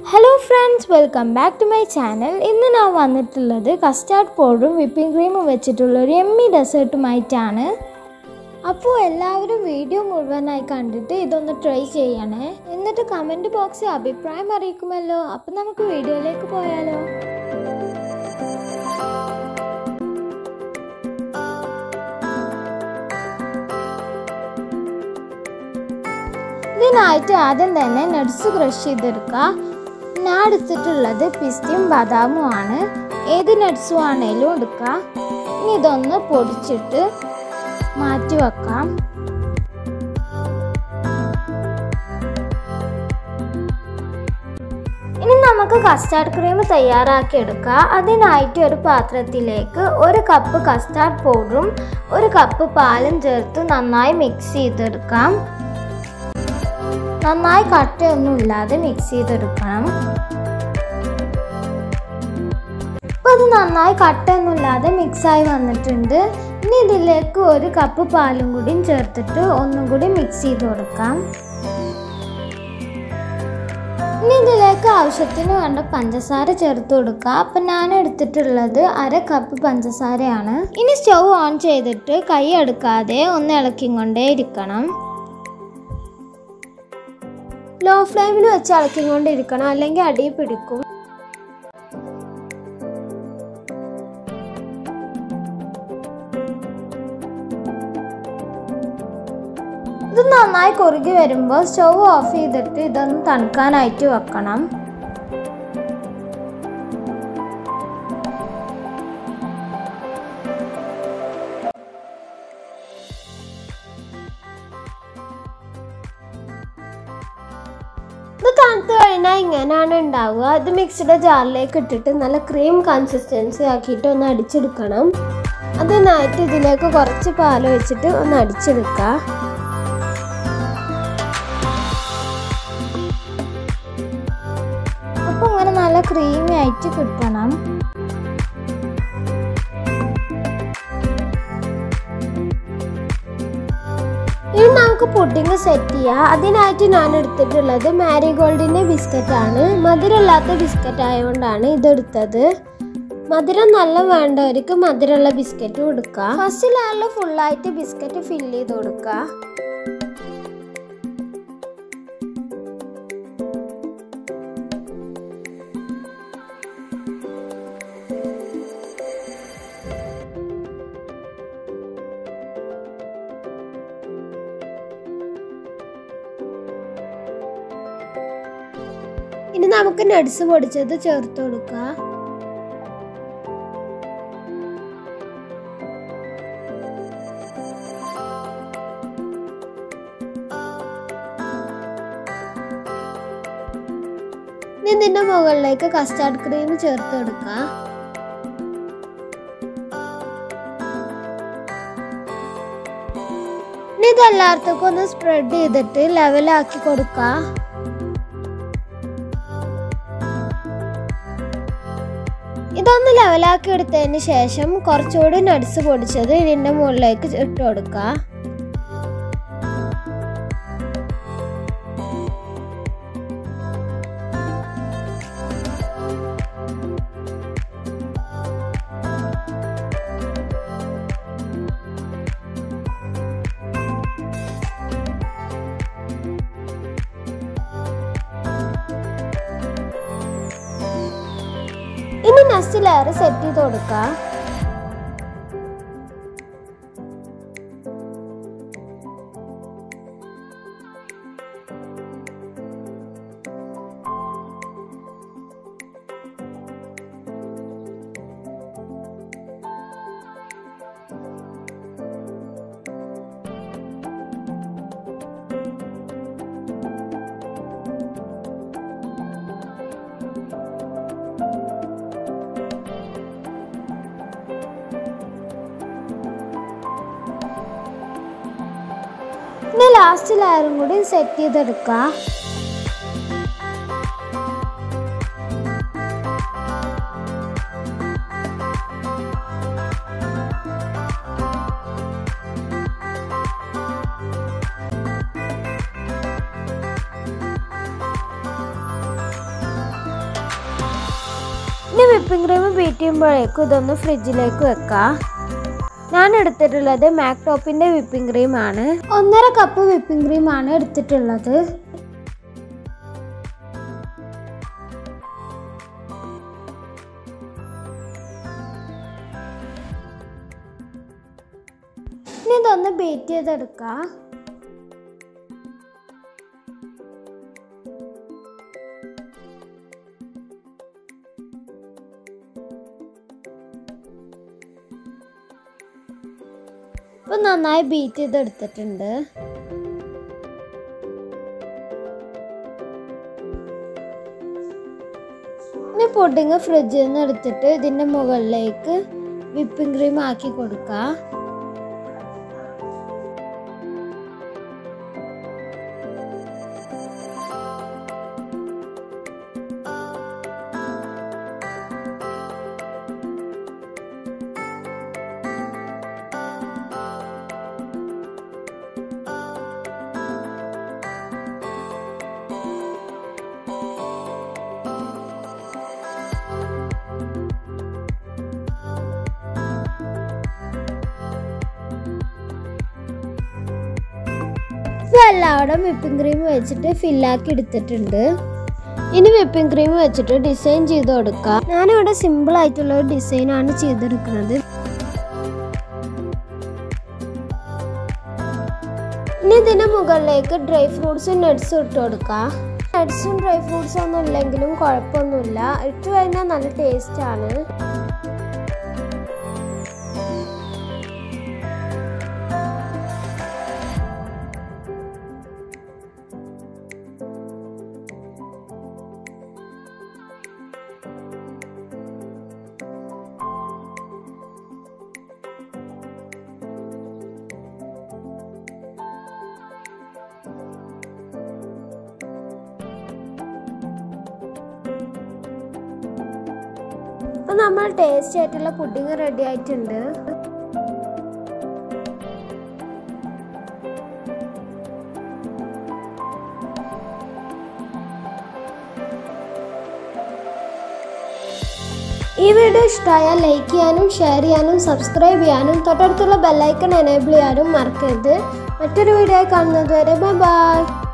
hello friends welcome back to my channel ഇന്ന് ഞാൻ വന്നിട്ടുള്ളത് കസ്റ്റാർഡ് പൗഡറും വിപ്പിംഗ് ക്രീമും വെച്ചിട്ടുള്ള ഒരു എമ്മി ഡെസേർട്ടുമായിട്ടാണ് അപ്പോൾ എല്ലാവരും വീഡിയോ മുഴുവനായി കണ്ടിട്ട് ഇതൊന്ന് ട്രൈ ചെയ്യണേ എന്നിട്ട് കമൻറ്റ് ബോക്സിൽ അഭിപ്രായം അറിയിക്കുമല്ലോ അപ്പം നമുക്ക് വീഡിയോയിലേക്ക് പോയാലോ ഇതിനായിട്ട് ആദ്യം തന്നെ നട്സ് ക്രഷ് ചെയ്തെടുക്കുക ഞാൻ എടുത്തിട്ടുള്ളത് പിസ്തയും ബദാമും ആണ് ഏത് നട്സും ആണേലും എടുക്കുക ഇനി ഇതൊന്ന് പൊടിച്ചിട്ട് മാറ്റി വെക്കാം ഇനി നമുക്ക് കസ്റ്റാർഡ് ക്രീം തയ്യാറാക്കി എടുക്കുക അതിനായിട്ട് ഒരു പാത്രത്തിലേക്ക് ഒരു കപ്പ് കസ്റ്റാർഡ് പൗഡറും ഒരു കപ്പ് പാലും ചേർത്ത് നന്നായി മിക്സ് ചെയ്തെടുക്കാം നന്നായി കട്ടയൊന്നും ഇല്ലാതെ മിക്സ് ചെയ്തെടുക്കണം ഇപ്പൊ ഇത് നന്നായി കട്ടയൊന്നും ഇല്ലാതെ മിക്സായി വന്നിട്ടുണ്ട് ഇനി ഇതിലേക്ക് ഒരു കപ്പ് പാലും കൂടിയും ചേർത്തിട്ട് ഒന്നും കൂടി മിക്സ് ചെയ്ത് കൊടുക്കാം ഇനി ഇതിലേക്ക് ആവശ്യത്തിന് വേണ്ട പഞ്ചസാര ചേർത്ത് കൊടുക്കുക അപ്പം ഞാൻ എടുത്തിട്ടുള്ളത് അര കപ്പ് പഞ്ചസാരയാണ് ഇനി സ്റ്റൗ ഓൺ ചെയ്തിട്ട് കൈ എടുക്കാതെ ഒന്ന് ഇളക്കിക്കൊണ്ടേ ഇരിക്കണം ലോ ഫ്ലെയിമിൽ വെച്ച് ഇളക്കിക്കൊണ്ടിരിക്കണം അല്ലെങ്കിൽ അടി പിടിക്കും ഇത് നന്നായി കുറുകി വരുമ്പോൾ സ്റ്റൗ ഓഫ് ചെയ്തിട്ട് ഇതൊന്ന് തണുക്കാനായിട്ട് വെക്കണം ഇത് തണുത്ത് കഴിഞ്ഞാൽ ഇങ്ങനെയാണ് ഉണ്ടാവുക ഇത് മിക്സിയുടെ ജാറിലേക്ക് ഇട്ടിട്ട് നല്ല ക്രീം കൺസിസ്റ്റൻസി ആക്കിയിട്ട് ഒന്ന് അടിച്ചെടുക്കണം അതിനായിട്ട് ഇതിലേക്ക് കുറച്ച് പാൽ വെച്ചിട്ട് ഒന്ന് അടിച്ചെടുക്കുക അപ്പോൾ ഇങ്ങനെ നല്ല ക്രീമി ആയിട്ട് കിട്ടണം ഇനി നമുക്ക് പുഡിങ് സെറ്റ് ചെയ്യാം അതിനായിട്ട് ഞാൻ എടുത്തിട്ടുള്ളത് മാരിഗോൾഡിൻ്റെ ബിസ്ക്കറ്റ് ആണ് മധുരമില്ലാത്ത ബിസ്ക്കറ്റ് ആയതുകൊണ്ടാണ് ഇതെടുത്തത് മധുരം നല്ല വേണ്ടവർക്ക് മധുരമുള്ള ബിസ്ക്കറ്റ് കൊടുക്കുക ഫസ്റ്റ് ലെയറിൽ ഫുള്ളായിട്ട് ബിസ്ക്കറ്റ് ഫില്ല് ചെയ്ത് കൊടുക്കുക ഇനി നമുക്ക് നട്സ് പൊടിച്ചത് ചേർത്ത് കൊടുക്കുക ഇനി ഇതിന്റെ മുകളിലേക്ക് കസ്റ്റാർഡ് ക്രീം ചേർത്ത് കൊടുക്കുക ഇനി ഇത് എല്ലായിടത്തേക്കും ഒന്ന് സ്പ്രെഡ് ചെയ്തിട്ട് ലെവലാക്കി കൊടുക്കുക ഇതൊന്ന് ലെവലാക്കി എടുത്തതിന് ശേഷം കുറച്ചുകൂടി നട്സ് പൊടിച്ചത് ഇതിൻ്റെ മുകളിലേക്ക് ഇട്ട് കൊടുക്കുക ഇനി നെക്സ്റ്റ് ലെയർ സെറ്റ് ചെയ്ത് കൊടുക്കുക ഇനി ലാസ്റ്റ് ലെയറും കൂടി സെറ്റ് ചെയ്തെടുക്കുക ഇനി വിപ്പിംഗ് ക്രീം ബീറ്റ് ചെയ്യുമ്പോഴേക്കും ഇതൊന്ന് ഫ്രിഡ്ജിലേക്ക് വെക്കാം ഞാൻ എടുത്തിട്ടുള്ളത് മാക്ടോപ്പിൻ്റെ വിപ്പിംഗ് ക്രീം ആണ് ഒന്നര കപ്പ് വിപ്പിംഗ് ക്രീം ആണ് എടുത്തിട്ടുള്ളത് ഇനി ഇതൊന്ന് ബീറ്റ് ചെയ്തെടുക്കാം ഇപ്പം നന്നായി ബീറ്റ് ചെയ്തെടുത്തിട്ടുണ്ട് ഇനി പുഡിങ് ഫ്രിഡ്ജിൽ നിന്ന് എടുത്തിട്ട് ഇതിൻ്റെ മുകളിലേക്ക് വിപ്പിംഗ് ക്രീം ആക്കി കൊടുക്കുക ഇപ്പോൾ എല്ലാവരും വിപ്പിംഗ് ക്രീം വെച്ചിട്ട് ഫില്ലാക്കി എടുത്തിട്ടുണ്ട് ഇനി വിപ്പിംഗ് ക്രീം വെച്ചിട്ട് ഡിസൈൻ ചെയ്ത് കൊടുക്കാം ഞാനിവിടെ സിമ്പിൾ ആയിട്ടുള്ള ഒരു ഡിസൈനാണ് ചെയ്തെടുക്കുന്നത് ഇനി ഇതിന് മുകളിലേക്ക് ഡ്രൈ ഫ്രൂട്ട്സും നട്ട്സും ഇട്ട് കൊടുക്കാം നട്ട്സും ഡ്രൈ ഫ്രൂട്ട്സും ഒന്നും ഇല്ലെങ്കിലും കുഴപ്പമൊന്നുമില്ല ഇട്ട് കഴിഞ്ഞാൽ നല്ല ടേസ്റ്റ് ആണ് അപ്പം നമ്മൾ ടേസ്റ്റ് ആയിട്ടുള്ള പുഡിങ് റെഡി ആയിട്ടുണ്ട് ഈ വീഡിയോ ഇഷ്ടമായാൽ ലൈക്ക് ചെയ്യാനും ഷെയർ ചെയ്യാനും സബ്സ്ക്രൈബ് ചെയ്യാനും തൊട്ടടുത്തുള്ള ബെല്ലൈക്കൺ എനേബിൾ ചെയ്യാനും മറക്കരുത് മറ്റൊരു വീഡിയോ കാണുന്നത് വരെ ബൈ ബൈ